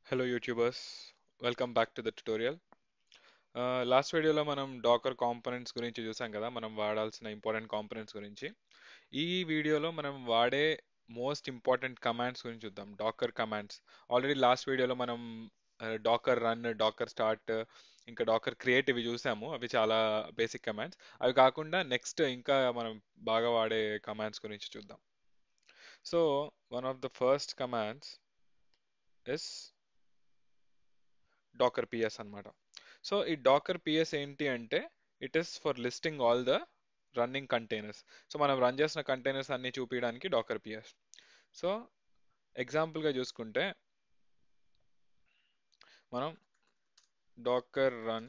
hello YouTubers welcome back to the tutorial last వీడియోలో మనం Dakar components గురించి చూసాం కదా మనం వాడాల్సిన ఇంపార్టెంట్ కాంపోనెంట్స్ గురించి ఈ వీడియోలో మనం వాడే మోస్ట్ ఇంపార్టెంట్ కమాండ్స్ గురించి చూద్దాం డాకర్ కమాండ్స్ ఆల్రెడీ లాస్ట్ వీడియోలో మనం డాకర్ రన్ డాకర్ స్టార్ట్ ఇంకా డాకర్ క్రియేట్ ఇవి చూసాము అవి చాలా బేసిక్ కమాండ్స్ అవి కాకుండా నెక్స్ట్ ఇంకా మనం బాగా వాడే కమాండ్స్ గురించి చూద్దాం so one of the first commands is Docker PS అన్నమాట సో ఈ డాకర్ పిఎస్ ఏంటి అంటే it is for listing all the running containers so మనం రన్ చేసిన కంటైనర్స్ అన్ని చూపించడానికి డాకర్ పిఎస్ సో ఎగ్జాంపుల్గా చూసుకుంటే మనం డాకర్ రన్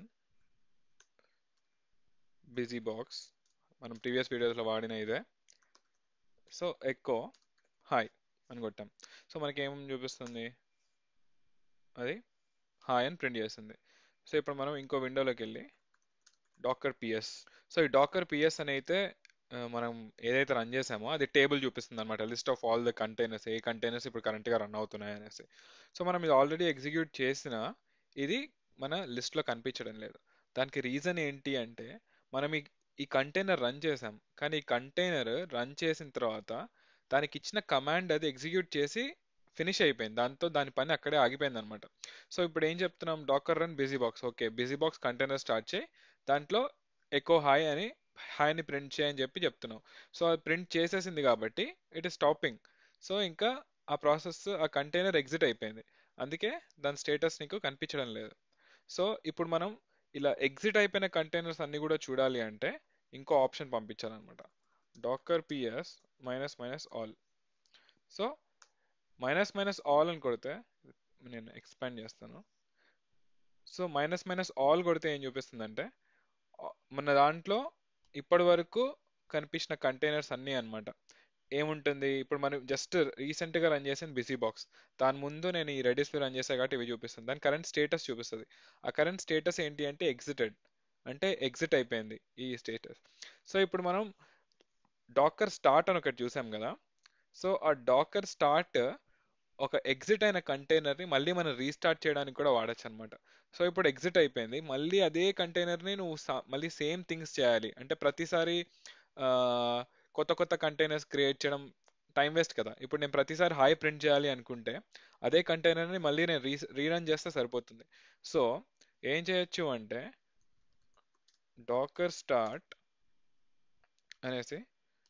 బిజీ బాక్స్ మనం ప్రీవియస్ వీడియోస్లో వాడిన ఇదే సో ఎక్కో హాయ్ అని కొట్టాం సో మనకి ఏం చూపిస్తుంది అది హాయ్ అని ప్రింట్ చేస్తుంది సో ఇప్పుడు మనం ఇంకో విండోలోకి వెళ్ళి డాకర్ పిఎస్ సో ఈ డాకర్ పిఎస్ అని అయితే ఆ, మనం ఏదైతే రన్ చేసామో అది టేబుల్ చూపిస్తుంది అనమాట list of all the containers ఏ కంటైనర్స్ ఇప్పుడు కరెంట్గా రన్ అవుతున్నాయి అనేసి సో మనం ఇది ఆల్రెడీ ఎగ్జిక్యూట్ చేసిన ఇది మన లిస్ట్లో కనిపించడం లేదు దానికి రీజన్ ఏంటి అంటే మనం ఈ ఈ కంటైనర్ రన్ చేసాం కానీ ఈ కంటైనర్ రన్ చేసిన తర్వాత దానికి ఇచ్చిన కమాండ్ అది ఎగ్జిక్యూట్ చేసి ఫినిష్ అయిపోయింది దాంతో దాని పని అక్కడే ఆగిపోయింది అనమాట సో ఇప్పుడు ఏం చెప్తున్నాం Docker run BusyBox okay BusyBox container start చేయి దాంట్లో ఎకో హాయ్ అని హాయ్ని ప్రింట్ చేయని చెప్పి చెప్తున్నాం సో అది ప్రింట్ చేసేసింది కాబట్టి ఇట్ ఇస్ స్టాపింగ్ సో ఇంకా ఆ ప్రాసెస్ ఆ కంటైనర్ ఎగ్జిట్ అయిపోయింది అందుకే దాని స్టేటస్ నీకు కనిపించడం లేదు సో ఇప్పుడు మనం ఇలా ఎగ్జిట్ అయిపోయిన కంటైనర్స్ అన్ని కూడా చూడాలి అంటే ఇంకో ఆప్షన్ పంపించాలన్నమాట Docker PS minus minus all so minus minus all అని కొడితే నేను ఎక్స్పాండ్ చేస్తాను సో మైనస్ మైనస్ ఆల్ కొడితే ఏం చూపిస్తుందంటే ఆ, మన దాంట్లో ఇప్పటి వరకు కనిపించిన కంటైనర్స్ అన్నీ అన్నమాట ఏముంటుంది ఇప్పుడు మనం జస్ట్ రీసెంట్గా రన్ చేసిన బిజీ బాక్స్ దాని ముందు నేను ఈ రెడిస్లో రన్ చేసా కాబట్టి ఇవి చూపిస్తుంది దాని కరెంట్ స్టేటస్ చూపిస్తుంది ఆ కరెంట్ స్టేటస్ ఏంటి అంటే ఎగ్జిటెడ్ అంటే ఎగ్జిట్ అయిపోయింది ఈ స్టేటస్ సో ఇప్పుడు మనం డాకర్ స్టార్ట్ అని ఒకటి చూసాం కదా సో ఆ డాకర్ స్టార్ట్ ఒక ఎగ్జిట్ అయిన కంటైనర్ని మళ్ళీ మనం రీస్టార్ట్ చేయడానికి కూడా వాడచ్చు అనమాట సో ఇప్పుడు ఎగ్జిట్ అయిపోయింది మళ్ళీ అదే కంటైనర్ని నువ్వు సా- మళ్ళీ సేమ్ థింగ్స్ చేయాలి అంటే ప్రతిసారి ఆ, కొత్త కొత్త కంటైనర్స్ క్రియేట్ చేయడం టైం వేస్ట్ కదా ఇప్పుడు నేను ప్రతిసారి హాయ్ ప్రింట్ చేయాలి అనుకుంటే అదే కంటైనర్ని మళ్ళీ నేను రీ రీరన్ చేస్తే సరిపోతుంది సో ఏం చేయొచ్చు అంటే డాకర్ స్టార్ట్ అనేసి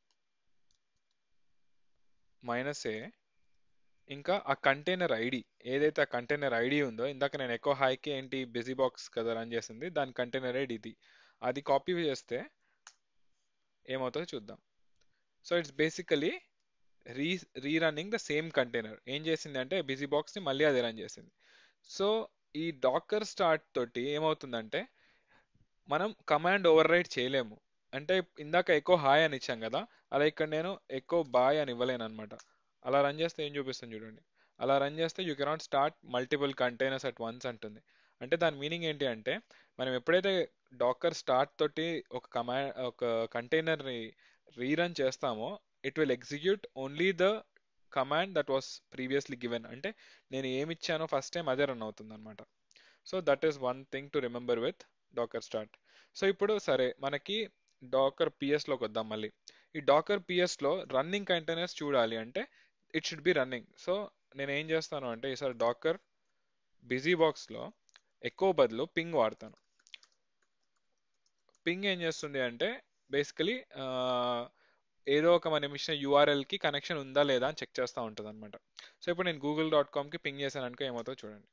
మైనస్ ఏ ఇంకా ఆ కంటైనర్ ఐడి ఏదైతే ఆ కంటైనర్ ఐడి ఉందో ఇందాక నేను ఎక్కువ హైకి ఏంటి బిజీ బాక్స్ కదా రన్ చేసింది దాని కంటైనర్ ఐడి ఇది అది కాపీ చేస్తే ఏమవుతుందో చూద్దాం so it's basically re rerunning the same container ఏం చేసింది అంటే బిజీ బాక్స్ని మళ్ళీ అది రన్ చేసింది సో ఈ డాకర్ స్టార్ట్ తోటి ఏమవుతుందంటే మనం కమాండ్ ఓవర్ రైట్ చేయలేము అంటే ఇందాక ఎక్కువ హాయ్ అని ఇచ్చాం కదా అలా ఇక్కడ నేను ఎక్కువ బాయ్ అని ఇవ్వలేను అనమాట అలా రన్ చేస్తే ఏం చూపిస్తుంది చూడండి అలా రన్ చేస్తే you cannot start multiple containers at once అంటుంది అంటే దాని మీనింగ్ ఏంటి అంటే మనం ఎప్పుడైతే డాకర్ స్టార్ట్ తోటి ఒక కమాండ్ ఒక కంటైనర్ని రీరన్ చేస్తామో it will execute only the command that was previously given అంటే నేను ఏమి ఇచ్చానో ఫస్ట్ టైం అదే రన్ అవుతుంది అనమాట so that is one thing to remember with Docker start so ఇప్పుడు సరే మనకి డాకర్ పిఎస్లోకి వద్దాం మళ్ళీ ఈ డాకర్ పిఎస్లో రన్నింగ్ కంటైనర్స్ చూడాలి అంటే it should be running so నేను ఏం చేస్తాను అంటే ఈసారి డాకర్ బిజీ బాక్స్లో ఎక్కువ బదులు పింగ్ వాడతాను పింగ్ ఏం చేస్తుంది అంటే బేసికలీ ఏదో ఒక మనం ఇచ్చిన యూఆర్ఎల్కి కనెక్షన్ ఉందా లేదా అని చెక్ చేస్తూ ఉంటుంది అనమాట సో ఇప్పుడు నేను గూగుల్ డాట్ కామ్కి పింగ్ చేశాను అనుకో ఏమవుతుందో చూడండి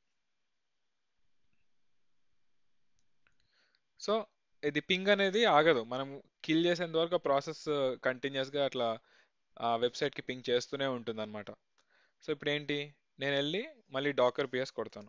సో ఇది పింగ్ అనేది ఆగదు మనం కిల్ చేసేంత వరకు ప్రాసెస్ కంటిన్యూస్గా అట్లా ఆ వెబ్సైట్కి పింగ్ చేస్తూనే ఉంటుంది అనమాట సో ఇప్పుడు ఏంటి నేను వెళ్ళి మళ్ళీ డాకర్ పిఎస్ కొడతాను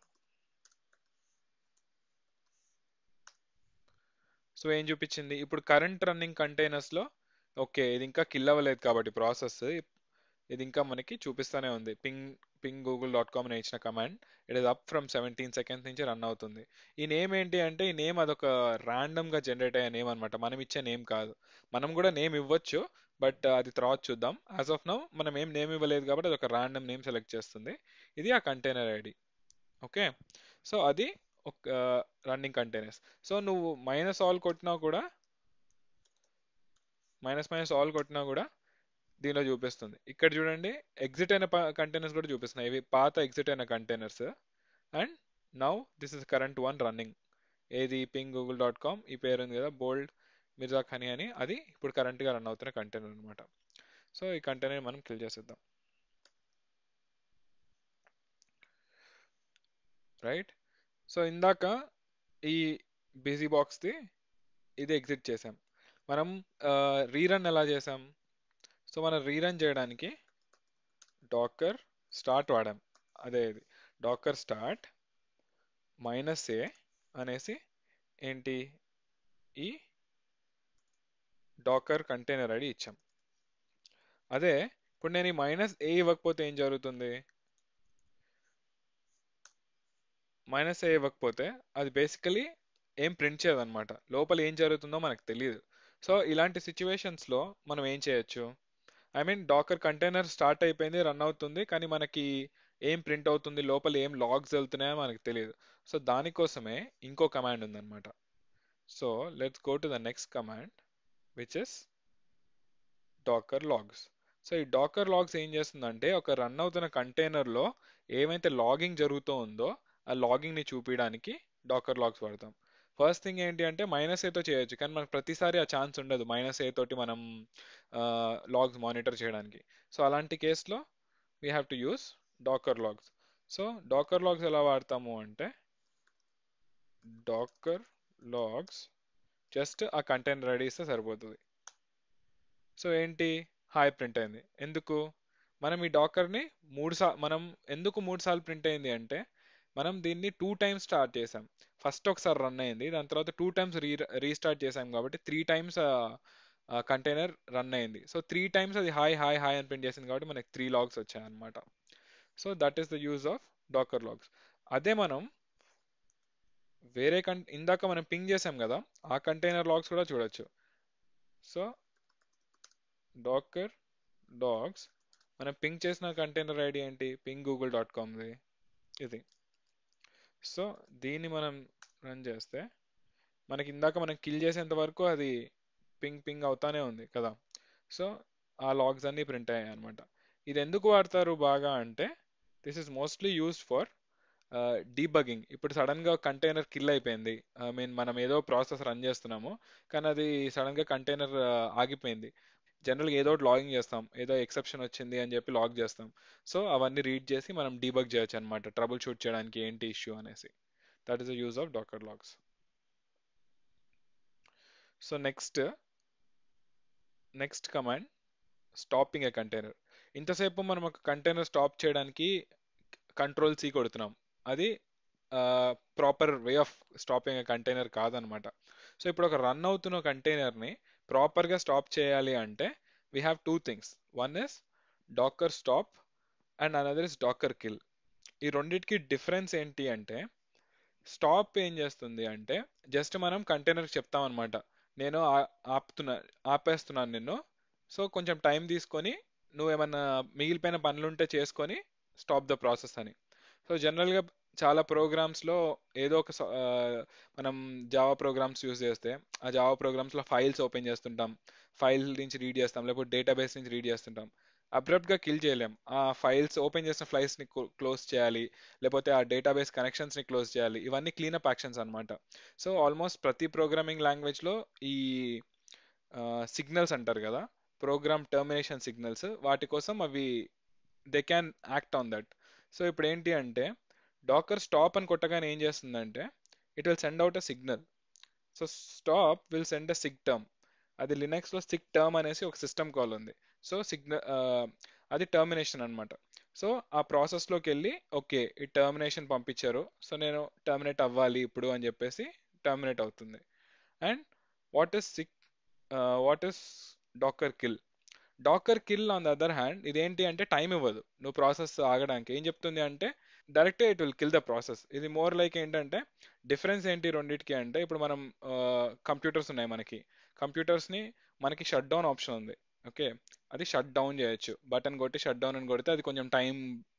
సో ఏం చూపించింది ఇప్పుడు కరెంట్ రన్నింగ్ కంటైనర్స్లో ఓకే ఇది ఇంకా కిల్ అవ్వలేదు కాబట్టి ప్రాసెస్ ఇది ఇంకా మనకి చూపిస్తూనే ఉంది ping ping Google dot com అని ఇచ్చిన command it is up from seventeen seconds నుంచి రన్ అవుతుంది ఈ నేమ్ ఏంటి అంటే ఈ నేమ్ అదొక random గా జనరేట్ అయ్యే నేమ్ అనమాట మనం ఇచ్చే నేమ్ కాదు మనం కూడా నేమ్ ఇవ్వచ్చు బట్ అది తర్వాత చూద్దాం యాజ్ ఆఫ్ నౌ మనం ఏం నేమ్ ఇవ్వలేదు కాబట్టి అది ఒక ర్యాండమ్ నేమ్ సెలెక్ట్ చేస్తుంది ఇది ఆ కంటైనర్ ఐడి ఓకే సో అది ఒక రన్నింగ్ కంటైనర్స్ సో నువ్వు మైనస్ ఆల్ కొట్టినా కూడా మైనస్ మైనస్ ఆల్ కొట్టినా కూడా దీనిలో చూపిస్తుంది ఇక్కడ చూడండి ఎగ్జిట్ అయిన కంటైనర్స్ కూడా చూపిస్తున్నాయి ఇవి పాత ఎగ్జిట్ అయిన containers and now this is current one running ఏది పింగ్ గూగుల్ డాట్ కామ్ ఈ పేరు ఉంది కదా బోల్డ్ మిర్జా ఖనీ అని అది ఇప్పుడు కరెంట్గా రన్ అవుతున్న కంటైనర్ అనమాట సో ఈ కంటైనర్ మనం కిల్ చేసేద్దాం రైట్ సో ఇందాక ఈ బిజీ బాక్స్ది ఇది ఎగ్జిట్ చేసాం మనం రీరన్ ఎలా చేసాం సో మనం రీరన్ చేయడానికి డాకర్ స్టార్ట్ వాడాం అదే ఇది డాకర్ స్టార్ట్ మైనస్ ఏ అనేసి ఏంటి ఈ డాకర్ కంటైనర్ ఐడి ఇచ్చాం అదే ఇప్పుడు నేను ఈ మైనస్ ఏ ఇవ్వకపోతే ఏం జరుగుతుంది మైనస్ ఏ ఇవ్వకపోతే అది బేసికలీ ఏం ప్రింట్ చేయదన్నమాట లోపల ఏం జరుగుతుందో మనకు తెలియదు సో ఇలాంటి సిచ్యువేషన్స్లో మనం ఏం చేయొచ్చు I mean Docker container start అయిపోయింది రన్ అవుతుంది కానీ మనకి ఏం ప్రింట్ అవుతుంది లోపల ఏం లాగ్స్ వెళ్తున్నాయో మనకు తెలియదు సో దానికోసమే ఇంకో కమాండ్ ఉందన్నమాట so let's go to the next command which is Docker logs so ఈ డాకర్ లాగ్స్ ఏం చేస్తుందంటే ఒక రన్ అవుతున్న కంటైనర్లో ఏమైతే లాగింగ్ జరుగుతూ ఉందో ఆ లాగింగ్ని చూపించడానికి డాకర్ లాగ్స్ వాడతాం ఫస్ట్ థింగ్ ఏంటి అంటే మైనస్ ఏతో చేయొచ్చు కానీ మనకు ప్రతిసారి ఆ ఛాన్స్ ఉండదు మైనస్ ఏ తోటి మనం లాగ్స్ మానిటర్ చేయడానికి సో అలాంటి కేసులో we have to use Docker logs so Docker logs ఎలా వాడతాము అంటే డాకర్ లాగ్స్ జస్ట్ ఆ కంటైనర్ రెడీ ఇస్తే సరిపోతుంది సో ఏంటి హాయ్ ప్రింట్ అయింది ఎందుకు మనం ఈ డాకర్ని మూడు సా మనం ఎందుకు మూడు సార్లు ప్రింట్ అయింది అంటే మనం దీన్ని టూ టైమ్స్ స్టార్ట్ చేసాం ఫస్ట్ ఒకసారి రన్ అయింది దాని తర్వాత టూ టైమ్స్ రీ రీస్టార్ట్ చేసాం కాబట్టి త్రీ టైమ్స్ కంటైనర్ రన్ అయింది సో త్రీ టైమ్స్ అది హాయ్ హాయ్ హాయ్ అని ప్రింట్ చేసింది కాబట్టి మనకి త్రీ లాగ్స్ వచ్చాయి అనమాట so that is the use of Docker logs అదే మనం వేరే కం ఇందాక మనం పింగ్ చేసాం కదా ఆ కంటైనర్ లాగ్స్ కూడా చూడొచ్చు సో డాకర్ డాగ్స్ మనం పింగ్ చేసిన కంటైనర్ ఐడి ఏంటి పింగ్ గూగుల్ డాట్ కామ్ది ఇది సో దీన్ని మనం రన్ చేస్తే మనకి ఇందాక మనం కిల్ చేసేంత వరకు అది పింగ్ పింగ్ అవుతానే ఉంది కదా సో ఆ లాగ్స్ అన్నీ ప్రింట్ అయ్యాయి అనమాట ఇది ఎందుకు వాడతారు బాగా అంటే this is mostly used for debugging ఇప్పుడు సడన్ గా కంటైనర్ కిల్ అయిపోయింది ఐ మీన్ మనం ఏదో ప్రాసెస్ రన్ చేస్తున్నాము కానీ అది సడన్ గా కంటైనర్ ఆగిపోయింది జనరల్గా ఏదో ఒకటి లాగింగ్ చేస్తాం ఏదో ఎక్సెప్షన్ వచ్చింది అని చెప్పి లాగ్ చేస్తాం సో అవన్నీ రీడ్ చేసి మనం డీబగ్ చేయొచ్చు అనమాట ట్రబుల్ షూట్ చేయడానికి ఏంటి ఇష్యూ అనేసి that is the use of Docker logs so next next command stopping a container ఇంతసేపు మనం ఒక కంటైనర్ స్టాప్ చేయడానికి కంట్రోల్ సి కొడుతున్నాం అది proper way of stopping a container కాదనమాట సో ఇప్పుడు ఒక రన్ అవుతున్న కంటైనర్ని ప్రాపర్గా స్టాప్ చేయాలి అంటే we have two things one is Docker stop and another is Docker kill ఈ రెండింటికి డిఫరెన్స్ ఏంటి అంటే స్టాప్ ఏం చేస్తుంది అంటే జస్ట్ మనం కంటైనర్ చెప్తాం అనమాట నేను ఆపుతున్నా ఆపేస్తున్నాను నిన్ను సో కొంచెం టైం తీసుకొని నువ్వేమన్నా మిగిలిపోయిన పనులుంటే చేసుకొని స్టాప్ ద ప్రాసెస్ అని సో జనరల్గా చాలా ప్రోగ్రామ్స్లో ఏదో ఒక మనం జావా ప్రోగ్రామ్స్ యూస్ చేస్తే ఆ జావా ప్రోగ్రామ్స్లో ఫైల్స్ ఓపెన్ చేస్తుంటాం ఫైల్ నుంచి రీడ్ చేస్తాం లేకపోతే డేటాబేస్ నుంచి రీడ్ చేస్తుంటాం అబ్రప్ట్గా కిల్ చేయలేం ఆ ఫైల్స్ ఓపెన్ చేసిన ఫైల్స్ని క్లోజ్ చేయాలి లేకపోతే ఆ డేటాబేస్ కనెక్షన్స్ని క్లోజ్ చేయాలి ఇవన్నీ క్లీనప్ యాక్షన్స్ అనమాట సో ఆల్మోస్ట్ ప్రతి ప్రోగ్రామింగ్ లాంగ్వేజ్లో ఈ సిగ్నల్స్ అంటారు కదా ప్రోగ్రామ్ టర్మినేషన్ సిగ్నల్స్ వాటి కోసం అవి they can act on that so ఇప్పుడు ఏంటి అంటే డాకర్ స్టాప్ అని కొట్టగానే ఏం చేస్తుందంటే it will send out a signal so stop will send a sig term అది లినక్స్లో సిగ్ టర్మ్ అనేసి ఒక సిస్టమ్ కాల్ ఉంది సో సిగ్నల్ అది టర్మినేషన్ అనమాట సో ఆ ప్రాసెస్లోకి వెళ్ళి ఓకే ఈ టర్మినేషన్ పంపించారు సో నేను టర్మినేట్ అవ్వాలి ఇప్పుడు అని చెప్పేసి టర్మినేట్ అవుతుంది and what is sick what is Docker kill Docker kill on the other hand ఇదేంటి అంటే టైం ఇవ్వదు నువ్వు ప్రాసెస్ ఆగడానికి ఏం చెప్తుంది అంటే direct it will kill the process ఇది మోర్ లైక్ ఏంటంటే డిఫరెన్స్ ఏంటి రెండింటికి అంటే ఇప్పుడు మనం కంప్యూటర్స్ ఉన్నాయి మనకి కంప్యూటర్స్ని మనకి షట్ డౌన్ ఆప్షన్ ఉంది ఓకే అది షట్ డౌన్ చేయొచ్చు బటన్ కొట్టి షట్ డౌన్ అని కొడితే అది కొంచెం టైం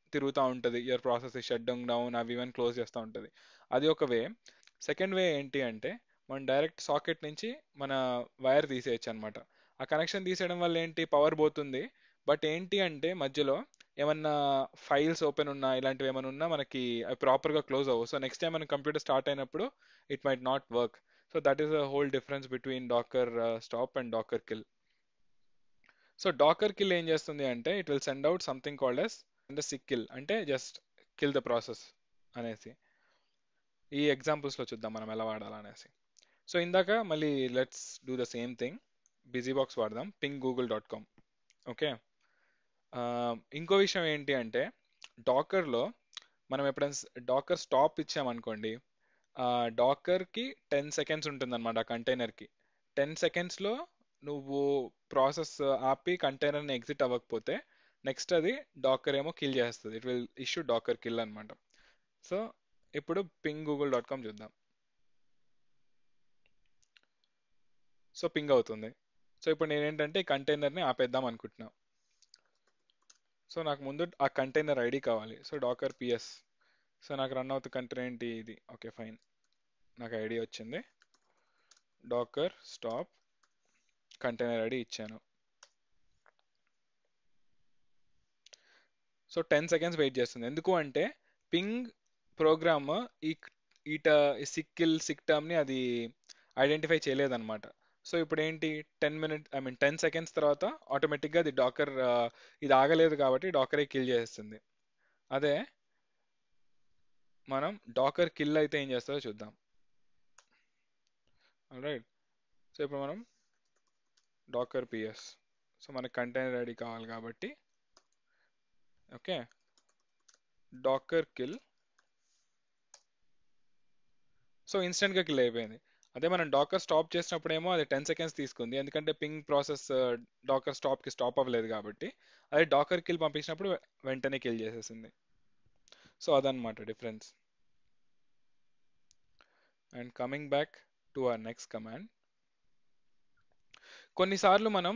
తిరుగుతూ ఉంటుంది your process shut down down అవి ఇవన్నీ క్లోజ్ చేస్తూ ఉంటుంది అది ఒక వే సెకండ్ వే ఏంటి అంటే మనం డైరెక్ట్ సాకెట్ నుంచి మన వైర్ తీసేయచ్చు అనమాట ఆ కనెక్షన్ తీసేయడం వల్ల ఏంటి పవర్ పోతుంది బట్ ఏంటి అంటే మధ్యలో ఏమన్నా ఫైల్స్ ఓపెన్ ఉన్నా ఇలాంటివి ఏమైనా ఉన్నా మనకి అవి ప్రాపర్గా క్లోజ్ అవ్వవు సో నెక్స్ట్ టైం మన కంప్యూటర్ స్టార్ట్ అయినప్పుడు it might not work so that is a whole difference between Docker stop and Docker kill so Docker kill ఏం చేస్తుంది అంటే it will send out something called S అంటే sick kill అంటే just kill the process అనేసి ఈ ఎగ్జాంపుల్స్లో చూద్దాం మనం ఎలా వాడాలనేసి సో ఇందాక మళ్ళీ let's do the same thing BusyBox వాడదాం ping Google dot com okay ఇంకో విషయం ఏంటి అంటే డాకర్లో మనం ఎప్పుడైనా డాకర్ స్టాప్ ఇచ్చామనుకోండి డాకర్కి టెన్ సెకండ్స్ ఉంటుందన్నమాట ఆ కంటైనర్కి టెన్ సెకండ్స్లో నువ్వు ప్రాసెస్ ఆపి కంటైనర్ని ఎగ్జిట్ అవ్వకపోతే నెక్స్ట్ అది డాకర్ ఏమో కిల్ చేస్తుంది it will issue Docker kill అనమాట సో ఇప్పుడు పింగ్ గూగుల్ డాట్ కామ్ చూద్దాం సో పింగ్ అవుతుంది సో ఇప్పుడు నేను ఏంటంటే ఈ కంటైనర్ని ఆపేద్దాం అనుకుంటున్నా సో నాకు ముందు ఆ కంటైనర్ ఐడి కావాలి సో డాకర్ పిఎస్ సో నాకు రన్ అవుతున్న కంటైనర్ ఏంటి ఇది ఓకే ఫైన్ నాకు ఐడి వచ్చింది డాకర్ స్టాప్ కంటైనర్ ఐడి ఇచ్చాను సో టెన్ సెకండ్స్ వెయిట్ చేస్తుంది ఎందుకు అంటే పింగ్ ప్రోగ్రామ్ ఈ ఈట సిక్కిల్ సిక్ టర్మ్ని అది ఐడెంటిఫై చేయలేదన్నమాట సో ఇప్పుడు ఏంటి ten minute I mean ten seconds తర్వాత ఆటోమేటిక్గా అది డాకర్ ఇది ఆగలేదు కాబట్టి డాకరే కిల్ చేస్తుంది అదే మనం డాకర్ కిల్ అయితే ఏం చేస్తుందో చూద్దాం రైట్ సో ఇప్పుడు మనం డాకర్ పిఎస్ సో మనకి కంటైనర్ ఐడి కావాలి కాబట్టి ఓకే డాకర్ కిల్ సో ఇన్స్టెంట్గా కిల్ అయిపోయింది అదే మనం డాకర్ స్టాప్ చేసినప్పుడేమో అది టెన్ సెకండ్స్ తీసుకుంది ఎందుకంటే పింగ్ ప్రాసెస్ డాకర్ స్టాప్కి స్టాప్ అవ్వలేదు కాబట్టి అదే డాకర్ కిల్ పంపించినప్పుడు వెంటనే కిల్ చేసేసింది సో అదనమాట difference and coming back to our next command కొన్నిసార్లు మనం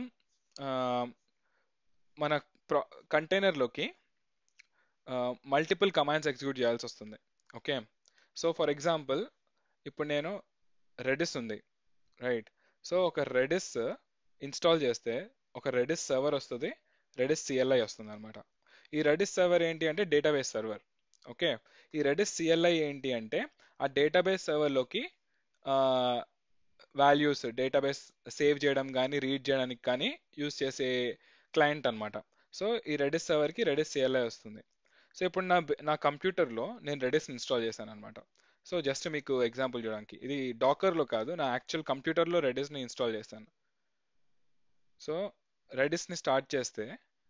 మన కంటైనర్లోకి మల్టిపుల్ కమాండ్స్ ఎగ్జిక్యూట్ చేయాల్సి వస్తుంది ఓకే సో ఫర్ ఎగ్జాంపుల్ ఇప్పుడు నేను రెడిస్ ఉంది రైట్ సో ఒక రెడిస్ ఇన్స్టాల్ చేస్తే ఒక రెడిస్ సర్వర్ వస్తుంది రెడిస్ సిఎల్ఐ వస్తుంది అనమాట ఈ రెడిస్ సర్వర్ ఏంటి అంటే డేటాబేస్ సర్వర్ ఓకే ఈ రెడిస్ సిఎల్ఐ ఏంటి అంటే ఆ డేటాబేస్ సర్వర్లోకి వాల్యూస్ డేటాబేస్ సేవ్ చేయడం కానీ రీడ్ చేయడానికి కానీ యూస్ చేసే క్లయింట్ అనమాట సో ఈ రెడిస్ సర్వర్కి రెడిస్ సిఎల్ఐ వస్తుంది సో ఇప్పుడు నా నా కంప్యూటర్లో నేను రెడిస్ ఇన్స్టాల్ చేశాను అనమాట సో జస్ట్ మీకు ఎగ్జాంపుల్ చూడడానికి ఇది డాకర్లో కాదు నా యాక్చువల్ కంప్యూటర్లో రెడిస్ని ఇన్స్టాల్ చేశాను సో రెడిస్ని స్టార్ట్ చేస్తే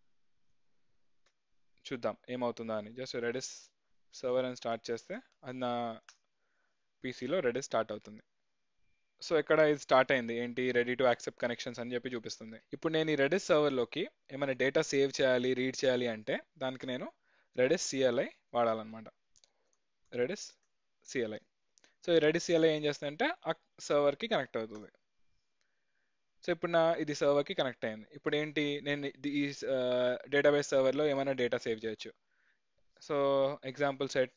చూద్దాం ఏమవుతుందా అని జస్ట్ రెడిస్ సర్వర్ అని స్టార్ట్ చేస్తే అది నా పీసీలో రెడిస్ స్టార్ట్ అవుతుంది సో ఇక్కడ ఇది స్టార్ట్ అయింది ఏంటి రెడీ టు యాక్సెప్ట్ కనెక్షన్స్ అని చెప్పి చూపిస్తుంది ఇప్పుడు నేను ఈ రెడిస్ సర్వర్లోకి ఏమైనా డేటా సేవ్ చేయాలి రీడ్ చేయాలి అంటే దానికి నేను రెడిస్ సిఎల్ఐ వాడాలన్నమాట రెడిస్ సిఎల్ఐ సో ఈ రెడిస్ సిఎల్ఐ ఏం చేస్తుందంటే ఆ సర్వర్కి కనెక్ట్ అవుతుంది సో ఇప్పుడు నా ఇది సర్వర్కి కనెక్ట్ అయింది ఇప్పుడు ఏంటి నేను ఈ డేటాబేస్ సర్వర్లో ఏమైనా డేటా సేవ్ చేయొచ్చు so example set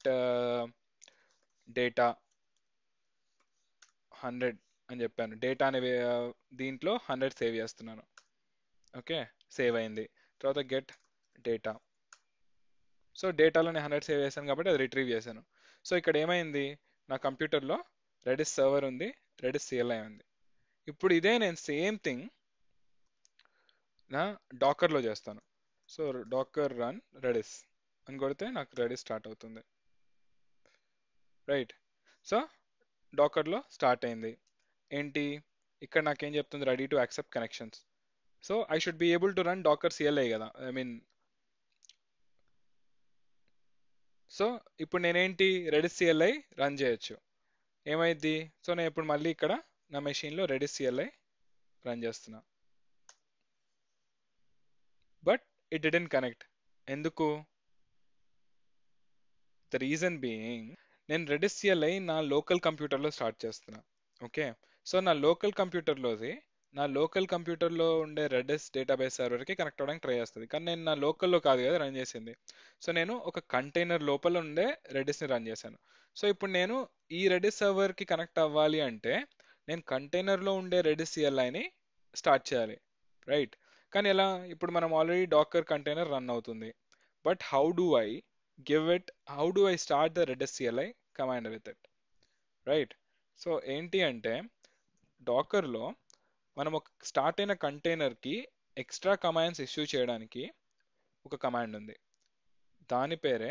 data hundred అని చెప్పాను డేటా అనే దీంట్లో హండ్రెడ్ సేవ్ చేస్తున్నాను ఓకే సేవ్ అయింది తర్వాత గెట్ డేటా సో డేటాలో నేను హండ్రెడ్ సేవ్ చేశాను కాబట్టి అది రిట్రీవ్ చేశాను సో ఇక్కడ ఏమైంది నా కంప్యూటర్లో రెడిస్ సర్వర్ ఉంది రెడిస్ సిఎల్ఐ ఉంది ఇప్పుడు ఇదే నేను సేమ్ థింగ్ నా డాకర్లో చేస్తాను సో డాకర్ రన్ రెడిస్ అని కొడితే నాకు రెడిస్ స్టార్ట్ అవుతుంది రైట్ సో డాకర్లో స్టార్ట్ అయింది ఏంటి ఇక్కడ నాకేం చెప్తుంది ready to accept connections so I should be able to run Docker CLI కదా ఐ మీన్ సో ఇప్పుడు నేనేంటి రెడిస్ సిఎల్ఐ రన్ చేయొచ్చు ఏమైంది సో నేను ఇప్పుడు మళ్ళీ ఇక్కడ నా మెషిన్లో రెడిస్ సిఎల్ఐ రన్ చేస్తున్నా బట్ ఇట్ డిడెంట్ కనెక్ట్ ఎందుకు ద రీజన్ బీయింగ్ నేను రెడిస్ సిఎల్ఐ నా లోకల్ కంప్యూటర్లో స్టార్ట్ చేస్తున్నా ఓకే సో నా లోకల్ కంప్యూటర్లోది నా లోకల్ కంప్యూటర్లో ఉండే రెడెస్ డేటాబేస్ సర్వర్కి కనెక్ట్ అవ్వడానికి ట్రై చేస్తుంది కానీ నేను నా లోకల్లో కాదు కదా రన్ చేసింది సో నేను ఒక కంటైనర్ లోపల ఉండే రెడిస్ని రన్ చేశాను సో ఇప్పుడు నేను ఈ రెడిస్ సర్వర్కి కనెక్ట్ అవ్వాలి అంటే నేను కంటైనర్లో ఉండే రెడిస్ సిఎల్ఐని స్టార్ట్ చేయాలి రైట్ కానీ ఎలా ఇప్పుడు మనం ఆల్రెడీ డాకర్ కంటైనర్ రన్ అవుతుంది but how do I give it how do I start the Redis CLI command with it right so ఏంటి అంటే డాకర్లో మనం ఒక స్టార్ట్ అయిన కంటైనర్కి ఎక్స్ట్రా కమాండ్స్ ఇష్యూ చేయడానికి ఒక కమాండ్ ఉంది దాని పేరే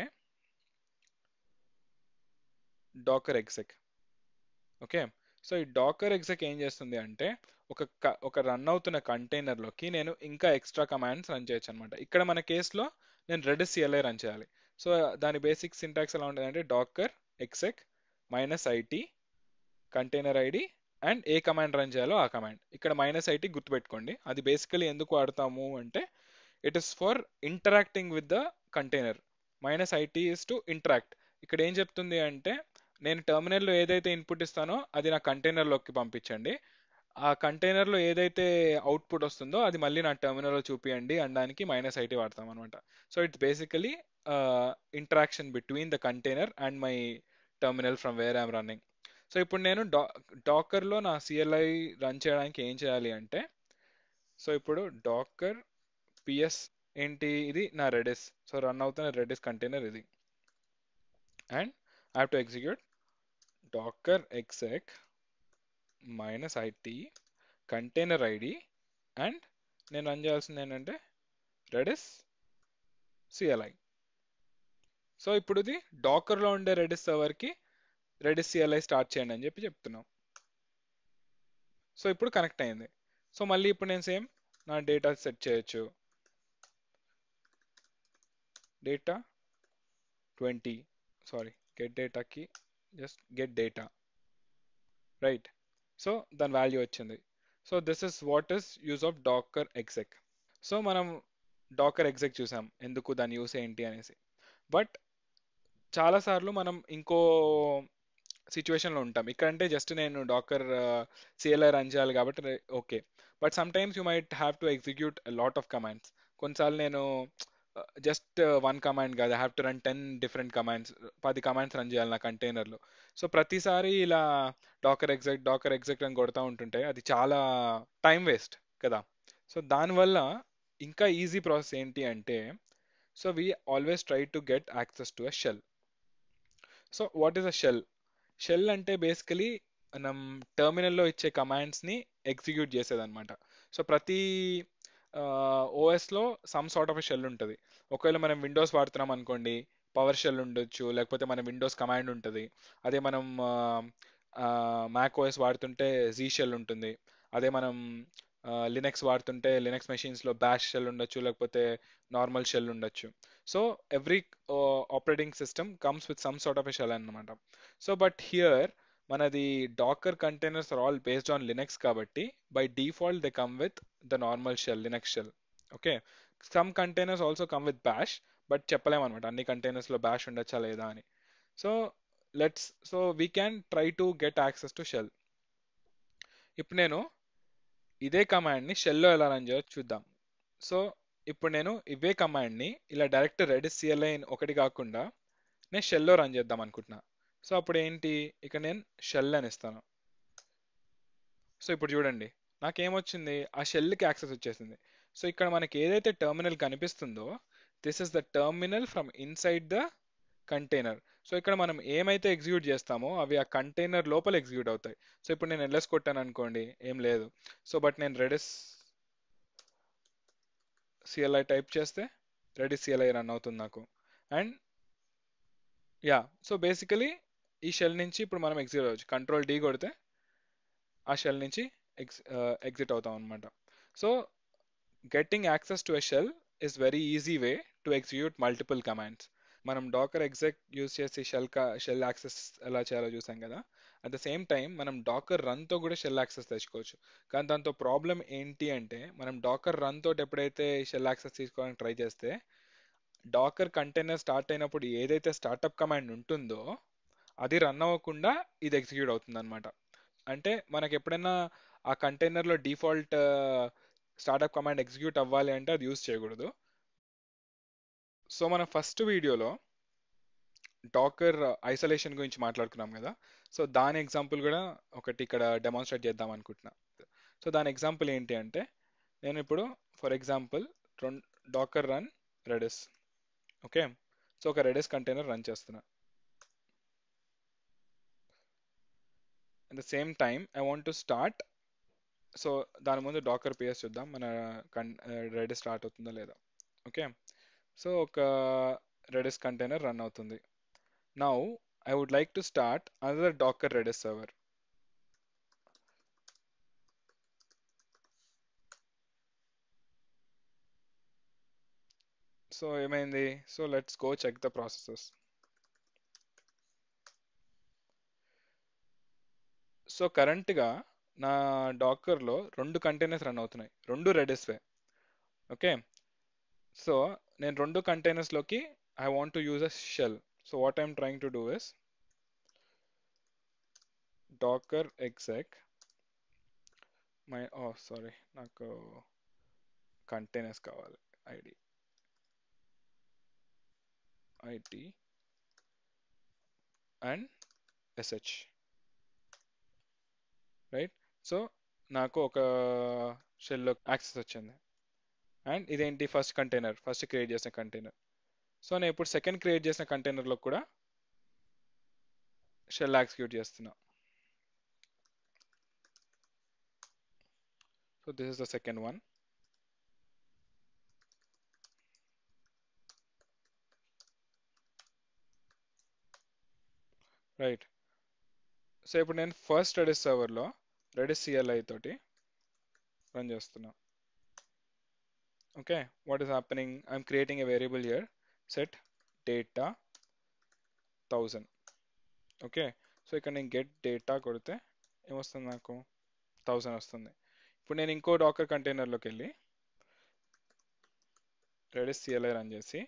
డాకర్ ఎగ్జెక్ ఓకే సో ఈ డాకర్ ఎగ్జెక్ ఏం చేస్తుంది అంటే ఒక క- ఒక రన్ అవుతున్న కంటైనర్లోకి నేను ఇంకా ఎక్స్ట్రా కమాండ్స్ రన్ చేయొచ్చు అనమాట ఇక్కడ మన కేసులో నేను రెడిస్ సిఎల్ఐ రన్ చేయాలి సో దాని బేసిక్ సింటాక్స్ ఎలా ఉంటుంది అంటే Docker exec minus IT container ID and ఏ కమాండ్ రన్ చేయాలో ఆ కమాండ్ ఇక్కడ మైనస్ ఐటీ గుర్తుపెట్టుకోండి అది బేసికలీ ఎందుకు వాడతాము అంటే it is for interacting with the container minus IT is to interact ఇక్కడ ఏం చెప్తుంది అంటే నేను టెర్మినల్లో ఏదైతే ఇన్పుట్ ఇస్తానో అది నా కంటైనర్లోకి పంపించండి ఆ కంటైనర్లో ఏదైతే అవుట్పుట్ వస్తుందో అది మళ్ళీ నా టెర్మినల్లో చూపియండి అనడానికి మైనస్ ఐటీ వాడతాం అనమాట so it's basically interaction between the container and my terminal from where I'm running so ఇప్పుడు నేను డా డాకర్లో నా సిఎల్ఐ రన్ చేయడానికి ఏం చేయాలి అంటే సో ఇప్పుడు డాకర్ పిఎస్ ఏంటి ఇది నా రెడిస్ సో రన్ అవుతున్న రెడిస్ కంటైనర్ ఇది and I have to execute Docker exec minus IT container ID and నేను రన్ చేయాల్సింది ఏంటంటే రెడిస్ సిఎల్ఐ సో ఇప్పుడు ఇది డాకర్లో ఉండే రెడిస్ సర్వర్కి రెడిస్ సిఎల్ఐ స్టార్ట్ చేయండి అని చెప్పి చెప్తున్నాం సో ఇప్పుడు కనెక్ట్ అయింది సో మళ్ళీ ఇప్పుడు నేను సేమ్ నా డేటా సెట్ చేయొచ్చు డేటా ట్వంటీ సారీ గెట్ డేటాకి just get data right so దాని వాల్యూ వచ్చింది so this is what is use of Docker exec so మనం డాకర్ ఎగ్జెక్ చూసాం ఎందుకు దాని యూస్ ఏంటి అనేసి బట్ చాలాసార్లు మనం ఇంకో సిచ్యువేషన్లో ఉంటాం ఇక్కడంటే జస్ట్ నేను డాకర్ సిఎల్ఐ రన్ చేయాలి కాబట్టి okay but sometimes you might have to execute lot of commands కొన్నిసార్లు నేను జస్ట్ వన్ కమాండ్ కాదు I have to run ten different commands పది కమాండ్స్ రన్ చేయాలి నా కంటైనర్లో సో ప్రతిసారి ఇలా డాకర్ ఎగ్జెక్ట్ డాకర్ ఎగ్జెక్ట్ అని కొడతా ఉంటుంటే అది చాలా టైం వేస్ట్ కదా సో దానివల్ల ఇంకా ఈజీ ప్రాసెస్ ఏంటి అంటే so we always try to get access to a shell so what is a shell shell అంటే బేసికలీ మనం టెర్మినల్లో ఇచ్చే కమాండ్స్ని ఎగ్జిక్యూట్ చేసేదన్నమాట సో ప్రతి ఓఎస్లో సమ్ సార్ట్ ఆఫ్ షెల్ ఉంటుంది ఒకవేళ మనం విండోస్ వాడుతున్నాం అనుకోండి పవర్ షెల్ ఉండొచ్చు లేకపోతే మన విండోస్ కమాండ్ ఉంటుంది అదే మనం మ్యాక్ ఓఎస్ వాడుతుంటే జీ షెల్ ఉంటుంది అదే మనం లినక్స్ వాడుతుంటే లినక్స్ మెషిన్స్లో బ్యాష్ షెల్ ఉండొచ్చు లేకపోతే నార్మల్ షెల్ ఉండొచ్చు so every operating system comes with some sort of a shell అనమాట సో బట్ హియర్ మనది Docker containers are all based on Linux కాబట్టి by default they come with the normal shell Linux shell okay some containers also come with bash but చెప్పలేమన్నమాట అన్ని కంటైనర్స్లో bash ఉండొచ్చా లేదా అని so let's so we can try to get access to shell ఇప్పుడు నేను ఇదే కమాండ్ని షెల్లో ఎలా రన్ చేయొచ్చు చూద్దాం సో ఇప్పుడు నేను ఇవే కమాండ్ని ఇలా డైరెక్ట్ రెడిస్ సిఎల్ఐ ఒకటి కాకుండా నేను షెల్లో రన్ చేద్దాం అనుకుంటున్నా సో అప్పుడు ఏంటి ఇక నేను షెల్ అని ఇస్తాను సో ఇప్పుడు చూడండి నాకేమొచ్చింది ఆ షెల్కి యాక్సెస్ వచ్చేసింది సో ఇక్కడ మనకి ఏదైతే టెర్మినల్ కనిపిస్తుందో this is the terminal from inside the container so ఇక్కడ మనం ఏమైతే ఎగ్జిక్యూట్ చేస్తామో అవి ఆ కంటైనర్ లోపల ఎగ్జిక్యూట్ అవుతాయి సో ఇప్పుడు నేను ఎల్ఎస్ కొట్టాను అనుకోండి ఏం లేదు సో బట్ నేను రెడిస్ సిఎల్ఐ టైప్ చేస్తే రెడిస్ సిఎల్ఐ రన్ అవుతుంది నాకు అండ్ యా సో బేసికలీ ఈ షెల్ నుంచి ఇప్పుడు మనం ఎగ్జిట్ అవ్వచ్చు కంట్రోల్ డి కొడితే ఆ షెల్ నుంచి ఎగ్జ్ ఎగ్జిట్ అవుతాం అనమాట so getting access to a shell is very easy way to execute multiple commands మనం డాకర్ ఎగ్జెక్ యూస్ చేసి షెల్ కా షెల్ యాక్సెస్ ఎలా చేయాలో చూసాం కదా అట్ ద సేమ్ టైం మనం డాకర్ రన్తో కూడా షెల్ యాక్సెస్ తెచ్చుకోవచ్చు కానీ దాంతో ప్రాబ్లం ఏంటి అంటే మనం డాకర్ రన్ తోటి ఎప్పుడైతే షెల్ యాక్సెస్ తీసుకోవడానికి ట్రై చేస్తే డాకర్ కంటైనర్ స్టార్ట్ అయినప్పుడు ఏదైతే స్టార్టప్ కమాండ్ ఉంటుందో అది రన్ అవ్వకుండా ఇది ఎగ్జిక్యూట్ అవుతుంది అనమాట అంటే మనకి ఎప్పుడైనా ఆ కంటైనర్లో డిఫాల్ట్ స్టార్ట్అప్ కమాండ్ ఎగ్జిక్యూట్ అవ్వాలి అంటే అది యూస్ చేయకూడదు సో మనం ఫస్ట్ వీడియోలో డాకర్ ఐసోలేషన్ గురించి మాట్లాడుకున్నాం కదా సో దాని ఎగ్జాంపుల్ కూడా ఒకటి ఇక్కడ డెమాన్స్ట్రేట్ చేద్దాం అనుకుంటున్నా సో దాని ఎగ్జాంపుల్ ఏంటి అంటే నేను ఇప్పుడు for example docker run redis okay so ఒక రెడిస్ కంటైనర్ రన్ చేస్తున్నా at the same time I want to start so దాని ముందు డాకర్ పిఎస్ చూద్దాం మన కన్ రెడిస్ స్టార్ట్ అవుతుందో లేదా ఓకే సో ఒక రెడిస్ కంటైనర్ రన్ అవుతుంది now I would like to start another docker redis server so ఏమైంది so let's go check the processes so కరెంట్గా నా డాకర్లో రెండు కంటైనర్స్ రన్ అవుతున్నాయి రెండు రెడిస్వే ఓకే సో నేను రెండు కంటైనర్స్లోకి I want to use a shell so what I'm trying to do is docker exec my oh sorry నాకు కంటైనర్స్ కావాలి ID IT and SH right so నాకు ఒక షెల్లో యాక్సెస్ వచ్చింది అండ్ ఇదేంటి ఫస్ట్ కంటైనర్ ఫస్ట్ క్రియేట్ చేసిన container so నేను ఇప్పుడు సెకండ్ క్రియేట్ చేసిన కంటైనర్లో కూడా షెల్ ఎగ్జిక్యూట్ చేస్తున్నా so this is the second one right so ఇప్పుడు నేను ఫస్ట్ రెడిస్ సర్వర్లో రెడిస్ సిఎల్ఐ తోటి రన్ చేస్తున్నా okay what is happening I'm creating a variable here set data thousand okay so ఇక్కడ నేను గెట్ డేటా కొడితే ఏమొస్తుంది నాకు థౌజండ్ వస్తుంది ఇప్పుడు నేను ఇంకో డాకర్ కంటైనర్లోకి వెళ్ళి రెడిస్ సిఎల్ఐ రన్ చేసి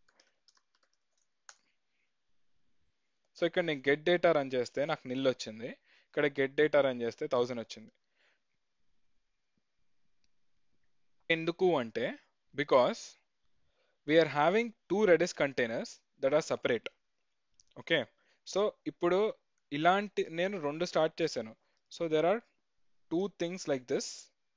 సో ఇక్కడ నేను గెట్ డేటా రన్ చేస్తే నాకు నిల్ వచ్చింది ఇక్కడ గెట్ డేటా రన్ చేస్తే థౌజండ్ వచ్చింది ఎందుకు అంటే because we're having two redis containers that are separate okay so ఇప్పుడు ఇలాంటి నేను రెండు స్టార్ట్ చేశాను so there are two things like this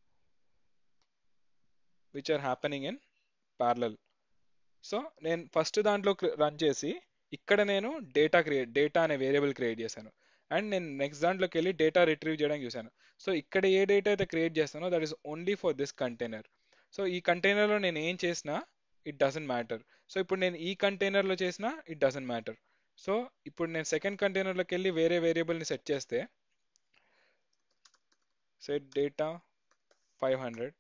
which are happening in parallel so నేను ఫస్ట్ దాంట్లో రన్ చేసి ఇక్కడ నేను డేటా క్రియేట్ డేటా అనే వేరియబుల్ క్రియేట్ చేశాను అండ్ నేను నెక్స్ట్ దాంట్లోకి వెళ్ళి డేటా రిట్రీవ్ చేయడానికి చూశాను సో ఇక్కడ ఏ డేటా అయితే క్రియేట్ చేస్తానో that is only for this container so ఈ కంటైనర్లో నేను ఏం చేసినా ఇట్ డజంట్ మ్యాటర్ సో ఇప్పుడు నేను ఈ కంటైనర్లో చేసినా ఇట్ డజంట్ మ్యాటర్ సో ఇప్పుడు నేను సెకండ్ కంటైనర్లోకి వెళ్ళి వేరే వేరియబుల్ని సెట్ చేస్తే set data five hundred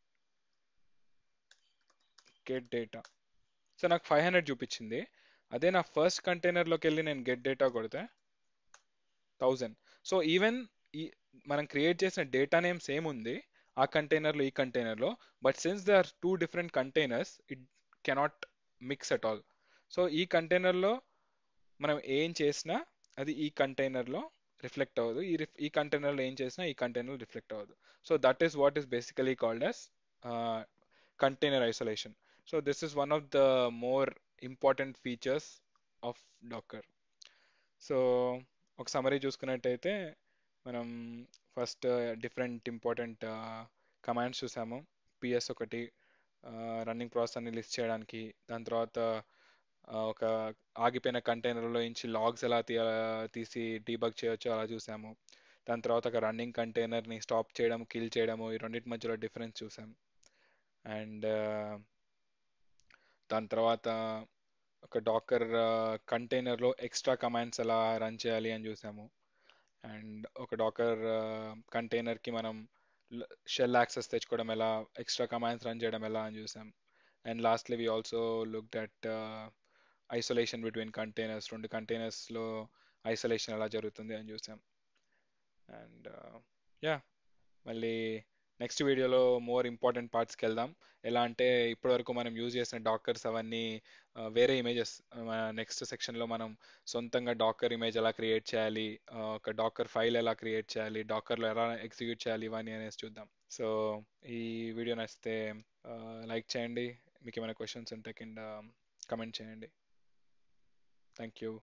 get data so నాకు ఫైవ్ హండ్రెడ్ చూపించింది అదే నా ఫస్ట్ కంటైనర్లోకి వెళ్ళి నేను గెట్ డేటా కొడితే థౌజండ్ సో ఈవెన్ ఈ మనం క్రియేట్ చేసిన డేటా నేమ్ సేమ్ ఉంది ఆ కంటైనర్లో ఈ కంటైనర్లో but since they are two different containers it cannot mix at all so ఈ కంటైనర్లో మనం ఏం చేసినా అది ఈ కంటైనర్లో రిఫ్లెక్ట్ అవ్వదు ఈ రిఫ్ ఈ కంటైనర్లో ఏం చేసినా ఈ కంటైనర్లో రిఫ్లెక్ట్ అవ్వదు so that is what is basically called as container isolation so this is one of the more important features of docker so ఒక సమరీ చూసుకున్నట్టయితే మనం ఫస్ట్ డిఫరెంట్ ఇంపార్టెంట్ కమాండ్స్ చూసాము పిఎస్ ఒకటి రన్నింగ్ ప్రాసెస్ అన్ని list చేయడానికి దాని తర్వాత ఒక ఆగిపోయిన కంటైనర్లో నుంచి లాగ్స్ ఎలా తీ తీసి డీబగ్ చేయొచ్చో అలా చూసాము దాని తర్వాత ఒక రన్నింగ్ కంటైనర్ని స్టాప్ చేయడం కిల్ చేయడము ఈ రెండింటి మధ్యలో డిఫరెన్స్ చూసాం అండ్ దాని తర్వాత ఒక డాకర్ కంటైనర్లో ఎక్స్ట్రా కమాండ్స్ ఎలా రన్ చేయాలి అని చూసాము అండ్ ఒక డాకర్ కంటైనర్కి మనం షెల్ యాక్సెస్ తెచ్చుకోవడం ఎలా ఎక్స్ట్రా కమాండ్స్ రన్ చేయడం ఎలా అని చూసాం and lastly we also look that isolation between containers రెండు కంటైనర్స్లో ఐసోలేషన్ ఎలా జరుగుతుంది అని చూసాం అండ్ యా మళ్ళీ నెక్స్ట్ వీడియోలో మోర్ ఇంపార్టెంట్ పార్ట్స్కి వెళ్దాం ఎలా అంటే ఇప్పటివరకు మనం యూజ్ చేసిన డాకర్స్ అవన్నీ ఆ, వేరే ఇమేజెస్ నెక్స్ట్ సెక్షన్లో మనం సొంతంగా డాకర్ ఇమేజ్ ఎలా క్రియేట్ చేయాలి ఆ, ఒక డాకర్ ఫైల్ ఎలా క్రియేట్ చేయాలి డాకర్లో ఎలా ఎగ్జిక్యూట్ చేయాలి ఇవన్నీ అనేసి చూద్దాం సో ఈ వీడియో నచ్చితే లైక్ చేయండి మీకు ఏమైనా క్వశ్చన్స్ ఉంటే కింద కమెంట్ చేయండి థ్యాంక్ యూ